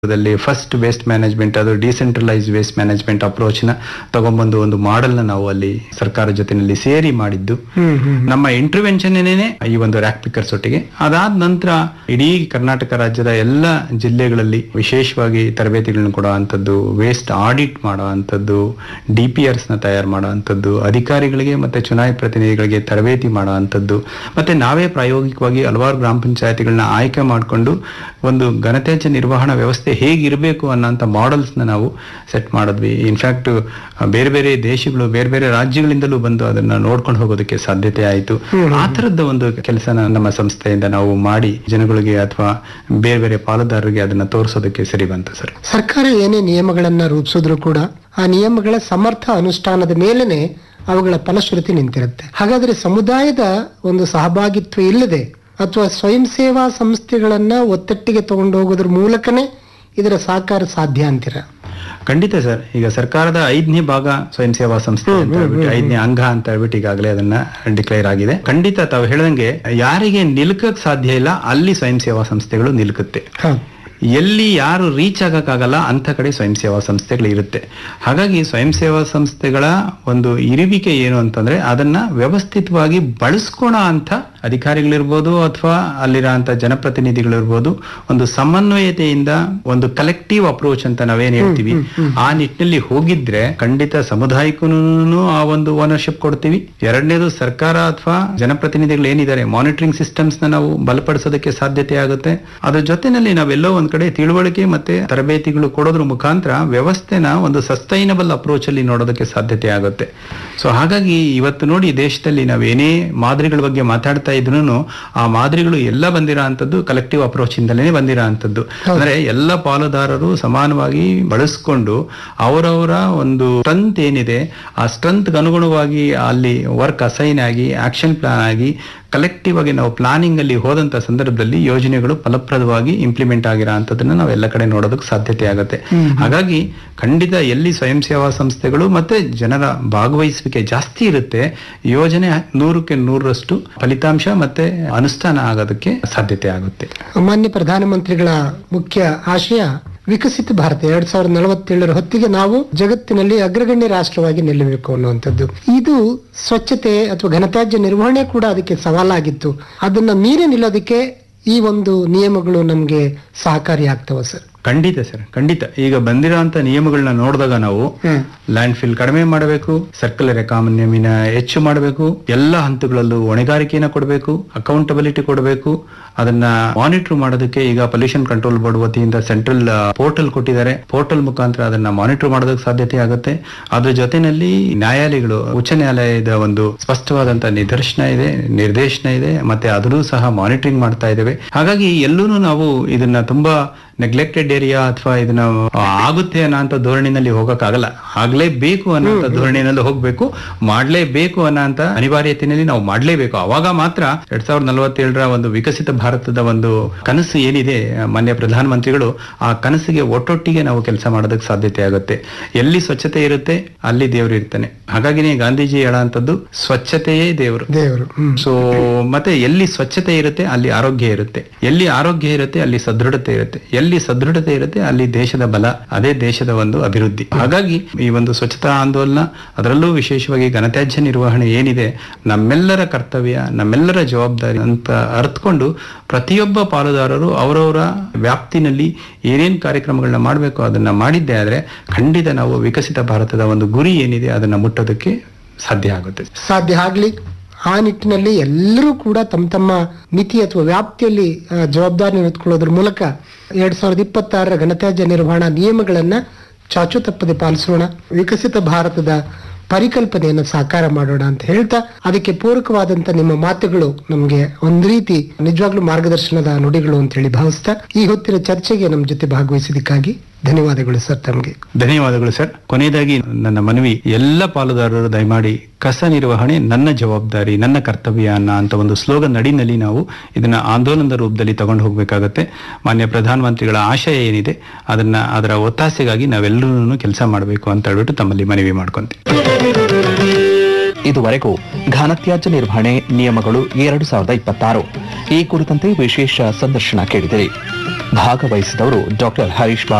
ದಲ್ಲಿ first waste management ಅದು decentralise waste management approach ನ ತಗೊಂಡ್ಬಂದು ಒಂದು ಮಾಡೆಲ್ ನ ನಾವು ಅಲ್ಲಿ ಸರ್ಕಾರ ಜೊತೆನಲ್ಲಿ ಸೇರಿ ಮಾಡಿದ್ದು ಹ್ಮ್ ಹ್ಮ್ ನಮ್ಮ ಇಂಟರ್ವೆನ್ಷನ್ ಈ ಒಂದು ರ್ಯಾಕ್ ಪಿಕರ್ಸ್ ಒಟ್ಟಿಗೆ ಅದಾದ ನಂತರ ಇಡೀ ಕರ್ನಾಟಕ ರಾಜ್ಯದ ಎಲ್ಲ ಜಿಲ್ಲೆಗಳಲ್ಲಿ ವಿಶೇಷವಾಗಿ ತರಬೇತಿಗಳನ್ನ ಕೊಡುವಂಥದ್ದು ವೇಸ್ಟ್ ಆಡಿಟ್ ಮಾಡುವಂಥದ್ದು ಡಿ ಪಿ ಆರ್ಸ್ ನ ತಯಾರು ಮಾಡುವಂಥದ್ದು ಅಧಿಕಾರಿಗಳಿಗೆ ಮತ್ತೆ ಚುನಾಯಿತ ಪ್ರತಿನಿಧಿಗಳಿಗೆ ತರಬೇತಿ ಮಾಡುವಂಥದ್ದು ಮತ್ತೆ ನಾವೇ ಪ್ರಾಯೋಗಿಕವಾಗಿ ಹಲವಾರು ಗ್ರಾಮ ಪಂಚಾಯತಿಗಳನ್ನ ಆಯ್ಕೆ ಮಾಡಿಕೊಂಡು ಒಂದು ಘನತ್ಯಾಜ್ಯ ನಿರ್ವಹಣಾ ವ್ಯವಸ್ಥೆ ಹೇಗಿರಬೇಕು ಅನ್ನೋಂಥ ಮಾಡೆಲ್ಸ್ ನ ನಾವು ಸೆಟ್ ಮಾಡಿದ್ವಿ ಇನ್ಫ್ಯಾಕ್ಟ್ ಬೇರೆ ಬೇರೆ ದೇಶಗಳು ಬೇರೆ ಬೇರೆ ರಾಜ್ಯಗಳಿಂದಲೂ ಬಂದು ಅದನ್ನ ನೋಡ್ಕೊಂಡು ಹೋಗೋದಕ್ಕೆ ಸಾಧ್ಯತೆ ಆಯಿತು ಆ ತರದ ಒಂದು ಕೆಲಸನ ನಮ್ಮ ಸಂಸ್ಥೆಯಿಂದ ನಾವು ಮಾಡಿ ಜನಗಳಿಗೆ ಅಥವಾ ಬೇರೆ ಬೇರೆ ಪಾಲುದಾರರಿಗೆ ಅದನ್ನ ತೋರಿಸೋದಕ್ಕೆ ಸರಿ ಬಂತು ಸರ್ ಸರ್ಕಾರ ಏನೇ ನಿಯಮಗಳನ್ನ ರೂಪಿಸಿದ್ರು ಕೂಡ ಆ ನಿಯಮಗಳ ಸಮರ್ಥ ಅನುಷ್ಠಾನದ ಮೇಲೆನೆ ಅವುಗಳ ಫಲಶ್ರುತಿ ನಿಂತಿರುತ್ತೆ ಹಾಗಾದ್ರೆ ಸಮುದಾಯದ ಒಂದು ಸಹಭಾಗಿತ್ವ ಇಲ್ಲದೆ ಅಥವಾ ಸ್ವಯಂ ಸೇವಾ ಸಂಸ್ಥೆಗಳನ್ನ ಒತ್ತಟ್ಟಿಗೆ ತಗೊಂಡು ಹೋಗೋದ್ರ ಮೂಲಕನೇ ಇದರ ಸಹಕಾರ ಸಾಧ್ಯ ಅಂತೀರ ಖಂಡಿತ ಸರ್ ಈಗ ಸರ್ಕಾರದ ಐದನೇ ಭಾಗ ಸ್ವಯಂ ಸೇವಾ ಸಂಸ್ಥೆ ಅಂತ ಹೇಳ್ಬಿಟ್ಟು ಐದನೇ ಅಂಗ ಅಂತ ಹೇಳ್ಬಿಟ್ಟು ಈಗಾಗಲೇ ಅದನ್ನ ಡಿಕ್ಲೇರ್ ಆಗಿದೆ ಖಂಡಿತ ತಾವು ಹೇಳ್ದಂಗೆ ಯಾರಿಗೆ ನಿಲ್ಕಕ್ ಸಾಧ್ಯ ಇಲ್ಲ ಅಲ್ಲಿ ಸ್ವಯಂ ಸೇವಾ ಸಂಸ್ಥೆಗಳು ನಿಲ್ಕುತ್ತೆ ಹ. ಎಲ್ಲಿ ಯಾರು ರೀಚ್ ಆಗಕ್ಕಾಗಲ್ಲ ಅಂತ ಕಡೆ ಸ್ವಯಂ ಸೇವಾ ಸಂಸ್ಥೆಗಳು ಇರುತ್ತೆ ಹಾಗಾಗಿ ಸ್ವಯಂ ಸೇವಾ ಸಂಸ್ಥೆಗಳ ಒಂದು ಇರುವಿಕೆ ಏನು ಅಂತಂದ್ರೆ ಅದನ್ನ ವ್ಯವಸ್ಥಿತವಾಗಿ ಬಳಸ್ಕೊಳ ಅಂತ ಅಧಿಕಾರಿಗಳಿರ್ಬೋದು ಅಥವಾ ಅಲ್ಲಿರೋ ಅಂತ ಜನಪ್ರತಿನಿಧಿಗಳಿರ್ಬೋದು ಒಂದು ಸಮನ್ವಯತೆಯಿಂದ ಒಂದು ಕಲೆಕ್ಟಿವ್ ಅಪ್ರೋಚ್ ಅಂತ ನಾವೇನ್ ಹೇಳ್ತೀವಿ ಆ ನಿಟ್ಟಿನಲ್ಲಿ ಹೋಗಿದ್ರೆ ಖಂಡಿತ ಸಮುದಾಯಕ್ಕೂ ಆ ಒಂದು ಓನರ್ಶಿಪ್ ಕೊಡ್ತೀವಿ ಎರಡನೇದು ಸರ್ಕಾರ ಅಥವಾ ಜನಪ್ರತಿನಿಧಿಗಳು ಏನಿದ್ದಾರೆ ಮಾನಿಟರಿಂಗ್ ಸಿಸ್ಟಮ್ಸ್ ನ ನಾವು ಬಲಪಡಿಸೋದಕ್ಕೆ ಸಾಧ್ಯತೆ ಆಗುತ್ತೆ ಅದ್ರ ಜೊತೆನಲ್ಲಿ ನಾವೆಲ್ಲೋ ಒಂದ್ ಕಡೆ ತಿಳುವಳಿಕೆ ಮತ್ತೆ ತರಬೇತಿಗಳು ಕೊಡೋದ್ರ ಮುಖಾಂತರ ವ್ಯವಸ್ಥೆನ ಒಂದು ಸಸ್ಟೈನಬಲ್ ಅಪ್ರೋಚ್ ಅಲ್ಲಿ ನೋಡೋದಕ್ಕೆ ಸಾಧ್ಯತೆ ಆಗುತ್ತೆ ಸೊ ಹಾಗಾಗಿ ಇವತ್ತು ನೋಡಿ ದೇಶದಲ್ಲಿ ನಾವು ಏನೇ ಮಾದರಿಗಳ ಬಗ್ಗೆ ಮಾತಾಡ್ತಾ ಇದ್ರು ಆ ಮಾದರಿಗಳು ಎಲ್ಲ ಬಂದಿರೋ ಅಂತದ್ದು ಕಲೆಕ್ಟಿವ್ ಅಪ್ರೋಚ್ ಇಂದಲೇ ಬಂದಿರೋ ಅಂತದ್ದು ಅಂದ್ರೆ ಎಲ್ಲ ಪಾಲುದಾರರು ಸಮಾನವಾಗಿ ಬಳಸ್ಕೊಂಡು ಅವರವರ ಒಂದು ಸ್ಟ್ರೆಂತ್ ಏನಿದೆ ಆ ಸ್ಟ್ರೆಂತ್ ಅನುಗುಣವಾಗಿ ಅಲ್ಲಿ ವರ್ಕ್ ಅಸೈನ್ ಆಗಿ ಆಕ್ಷನ್ ಪ್ಲಾನ್ ಆಗಿ ಕಲೆಕ್ಟಿವ್ ಆಗಿ ನಾವು ಪ್ಲಾನಿಂಗ್ ಅಲ್ಲಿ ಹೋದಂತ ಸಂದರ್ಭದಲ್ಲಿ ಯೋಜನೆಗಳು ಫಲಪ್ರದವಾಗಿ ಇಂಪ್ಲಿಮೆಂಟ್ ಆಗಿರೋ ಅಂತದನ್ನ ನಾವು ಎಲ್ಲ ಕಡೆ ನೋಡೋದಕ್ಕೆ ಸಾಧ್ಯತೆ ಆಗುತ್ತೆ ಹಾಗಾಗಿ ಖಂಡಿತ ಎಲ್ಲಿ ಸ್ವಯಂ ಸೇವಾ ಸಂಸ್ಥೆಗಳು ಮತ್ತೆ ಜನರ ಭಾಗವಹಿಸುವಿಕೆ ಜಾಸ್ತಿ ಇರುತ್ತೆ ಯೋಜನೆ ನೂರಕ್ಕೆ ನೂರರಷ್ಟು ಫಲಿತಾಂಶ ಮತ್ತೆ ಅನುಷ್ಠಾನ ಆಗೋದಕ್ಕೆ ಸಾಧ್ಯತೆ ಆಗುತ್ತೆ ಮಾನ್ಯ ಪ್ರಧಾನಮಂತ್ರಿಗಳ ಮುಖ್ಯ ಆಶಯ ವಿಕಸಿತ ಭಾರತ ಎರಡ್ ಸಾವಿರದ ನಲವತ್ತೇಳರ ಹೊತ್ತಿಗೆ ನಾವು ಜಗತ್ತಿನಲ್ಲಿ ಅಗ್ರಗಣ್ಯ ರಾಷ್ಟ್ರವಾಗಿ ನಿಲ್ಲಬೇಕು ಅನ್ನುವಂಥದ್ದು ಇದು ಸ್ವಚ್ಛತೆ ಅಥವಾ ಘನತ್ಯಾಜ್ಯ ನಿರ್ವಹಣೆ ಕೂಡ ಅದಕ್ಕೆ ಸವಾಲಾಗಿತ್ತು ಅದನ್ನ ಮೀರಿ ನಿಲ್ಲೋದಕ್ಕೆ ಈ ಒಂದು ನಿಯಮಗಳು ನಮ್ಗೆ ಸಹಕಾರಿ ಆಗ್ತವ ಸರ್ ಖಂಡಿತ ಸರ್ ಖಂಡಿತ ಈಗ ಬಂದಿರೋಂತ ನಿಯಮಗಳನ್ನ ನೋಡಿದಾಗ ನಾವು ಹ್ಮ್ ಲ್ಯಾಂಡ್ ಫಿಲ್ ಕಡಿಮೆ ಮಾಡಬೇಕು ಸರ್ಕಲ್ ಎಕಾನಮಿನ ಹೆಚ್ಚು ಮಾಡಬೇಕು ಎಲ್ಲ ಹಂತಗಳಲ್ಲೂ ಹೊಣೆಗಾರಿಕೆಯನ್ನ ಕೊಡಬೇಕು ಅಕೌಂಟಬಿಲಿಟಿ ಕೊಡಬೇಕು ಅದನ್ನ ಮಾನಿಟರ್ ಮಾಡೋದಕ್ಕೆ ಈಗ ಪೊಲ್ಯೂಷನ್ ಕಂಟ್ರೋಲ್ ಬೋರ್ಡ್ ವತಿಯಿಂದ ಸೆಂಟ್ರಲ್ ಪೋರ್ಟಲ್ ಕೊಟ್ಟಿದ್ದಾರೆ ಪೋರ್ಟಲ್ ಮುಖಾಂತರ ಅದನ್ನ ಮಾನಿಟರ್ ಮಾಡೋದಕ್ಕೆ ಸಾಧ್ಯತೆ ಆಗುತ್ತೆ ಅದ್ರ ಜೊತೆನಲ್ಲಿ ನ್ಯಾಯಾಲಯಗಳು ಉಚ್ಚ ನ್ಯಾಯಾಲಯದ ಒಂದು ಸ್ಪಷ್ಟವಾದಂತ ನಿದರ್ಶನ ಇದೆ ನಿರ್ದೇಶನ ಇದೆ ಮತ್ತೆ ಅದನ್ನು ಸಹ ಮಾನಿಟರಿಂಗ್ ಮಾಡ್ತಾ ಇದ್ದೇವೆ ಹಾಗಾಗಿ ಎಲ್ಲೂ ನಾವು ಇದನ್ನ ತುಂಬಾ ನೆಗ್ಲೆಕ್ಟೆಡ್ ಏರಿಯಾ ಅಥವಾ ಇದನ್ನ ಆ, ಆಗುತ್ತೆ ಅನ್ನೋಂಥ ಧೋರಣೆಯಲ್ಲಿ ಹೋಗಕ್ಕಾಗಲ್ಲ ಆಗ್ಲೇಬೇಕು ಅನ್ನೋಂಥ ಧೋರಣೆಯಲ್ಲಿ ಹೋಗ್ಬೇಕು ಮಾಡ್ಲೇಬೇಕು ಅನ್ನೋಂಥ ಅನಿವಾರ್ಯತೆಯಲ್ಲಿ ನಾವು ಮಾಡ್ಲೇಬೇಕು ಅವಾಗ ಮಾತ್ರ ಎರಡ್ ಸಾವಿರದ ನಲವತ್ತೇಳರ ಒಂದು ವಿಕಸಿತ ಭಾರತದ ಒಂದು ಕನಸು ಏನಿದೆ ಮಾನ್ಯ ಪ್ರಧಾನಮಂತ್ರಿಗಳು ಆ ಕನಸಿಗೆ ಒಟ್ಟೊಟ್ಟಿಗೆ ನಾವು ಕೆಲಸ ಮಾಡೋದಕ್ಕೆ ಸಾಧ್ಯತೆ ಆಗುತ್ತೆ ಎಲ್ಲಿ ಸ್ವಚ್ಛತೆ ಇರುತ್ತೆ ಅಲ್ಲಿ ದೇವರು ಇರ್ತಾನೆ ಹಾಗಾಗಿನೇ ಗಾಂಧೀಜಿ ಹೇಳೋಂಥದ್ದು ಸ್ವಚ್ಛತೆಯೇ ದೇವರು ದೇವರು ಹ್ಮ್ ಸೊ ಮತ್ತೆ ಎಲ್ಲಿ ಸ್ವಚ್ಛತೆ ಇರುತ್ತೆ ಅಲ್ಲಿ ಆರೋಗ್ಯ ಇರುತ್ತೆ ಎಲ್ಲಿ ಆರೋಗ್ಯ ಇರುತ್ತೆ ಅಲ್ಲಿ ಸದೃಢತೆ ಇರುತ್ತೆ ಎಲ್ಲಿ ಸದೃಢತೆ ಇರುತ್ತೆ ಅಲ್ಲಿ ದೇಶದ ಬಲ ಅದೇ ದೇಶದ ಒಂದು ಅಭಿವೃದ್ಧಿ ಹಾಗಾಗಿ ಈ ಒಂದು ಸ್ವಚ್ಛತಾ ಆಂದೋಲನ ಅದರಲ್ಲೂ ವಿಶೇಷವಾಗಿ ಘನತ್ಯಾಜ್ಯ ನಿರ್ವಹಣೆ ಏನಿದೆ ನಮ್ಮೆಲ್ಲರ ಕರ್ತವ್ಯ ನಮ್ಮೆಲ್ಲರ ಜವಾಬ್ದಾರಿ ಅಂತ ಅರ್ಥಕೊಂಡು ಪ್ರತಿಯೊಬ್ಬ ಪಾಲುದಾರರು ಅವರವರ ವ್ಯಾಪ್ತಿನಲ್ಲಿ ಏನೇನ್ ಕಾರ್ಯಕ್ರಮಗಳನ್ನ ಮಾಡಬೇಕು ಅದನ್ನ ಮಾಡಿದ್ದೇ ಆದ್ರೆ ಖಂಡಿತ ನಾವು ವಿಕಸಿತ ಭಾರತದ ಒಂದು ಗುರಿ ಏನಿದೆ ಅದನ್ನ ಮುಟ್ಟೋದಕ್ಕೆ ಸಾಧ್ಯ ಆಗುತ್ತೆ ಸಾಧ್ಯ ಆಗ್ಲಿ ಆ ನಿಟ್ಟಿನಲ್ಲಿ ಎಲ್ಲರೂ ಕೂಡ ತಮ್ಮ ತಮ್ಮ ಮಿತಿ ಅಥವಾ ವ್ಯಾಪ್ತಿಯಲ್ಲಿ ಆ, ಜವಾಬ್ದಾರಿ ಹೊತ್ಕೊಳ್ಳೋದ್ರ ಮೂಲಕ ಎರಡ್ ಸಾವಿರದ ಇಪ್ಪತ್ತಾರರ ಘನತ್ಯಾಜ್ಯ ನಿರ್ವಹಣಾ ನಿಯಮಗಳನ್ನ ಚಾಚು ತಪ್ಪದೆ ಪಾಲಿಸೋಣ ವಿಕಸಿತ ಭಾರತದ ಪರಿಕಲ್ಪನೆಯನ್ನು ಸಾಕಾರ ಮಾಡೋಣ ಅಂತ ಹೇಳ್ತಾ ಅದಕ್ಕೆ ಪೂರಕವಾದಂತ ನಿಮ್ಮ ಮಾತುಗಳು ನಮ್ಗೆ ಒಂದ್ ರೀತಿ ನಿಜವಾಗ್ಲೂ ಮಾರ್ಗದರ್ಶನದ ನುಡಿಗಳು ಅಂತ ಹೇಳಿ ಭಾವಿಸ್ತಾ ಈ ಹೊತ್ತಿನ ಚರ್ಚೆಗೆ ನಮ್ಮ ಜೊತೆ ಭಾಗವಹಿಸಿದ್ದಕ್ಕಾಗಿ ಧನ್ಯವಾದಗಳು ಸರ್ ತಮಗೆ ಧನ್ಯವಾದಗಳು ಸರ್ ಕೊನೆಯದಾಗಿ ನನ್ನ ಮನವಿ ಎಲ್ಲ ಪಾಲುದಾರರು ದಯಮಾಡಿ ಕಸ ನಿರ್ವಹಣೆ ನನ್ನ ಜವಾಬ್ದಾರಿ ನನ್ನ ಕರ್ತವ್ಯ ಅನ್ನೋ ಅಂತ ಒಂದು ಸ್ಲೋಗನ್ ನಡಿನಲ್ಲಿ ನಾವು ಇದನ್ನ ಆಂದೋಲನದ ರೂಪದಲ್ಲಿ ತಗೊಂಡು ಹೋಗ್ಬೇಕಾಗತ್ತೆ ಮಾನ್ಯ ಪ್ರಧಾನಮಂತ್ರಿಗಳ ಆಶಯ ಏನಿದೆ ಅದನ್ನ ಅದರ ಒತ್ತಾಸೆಗಾಗಿ ನಾವೆಲ್ಲರೂ ಕೆಲಸ ಮಾಡಬೇಕು ಅಂತ ಹೇಳ್ಬಿಟ್ಟು ತಮ್ಮಲ್ಲಿ ಮನವಿ ಮಾಡ್ಕೊಂತೀವಿ ಇದುವರೆಗೂ ಘನತ್ಯಾಜ್ಯ ನಿರ್ವಹಣೆ ನಿಯಮಗಳು ಎರಡು ಸಾವಿರದ ಇಪ್ಪತ್ತಾರು ಈ ಕುರಿತಂತೆ ವಿಶೇಷ ಸಂದರ್ಶನ ಕೇಳಿದಿರಿ ಭಾಗವಹಿಸಿದವರು ಡಾಕ್ಟರ್ ಹರೀಶ್ ಬಾಬು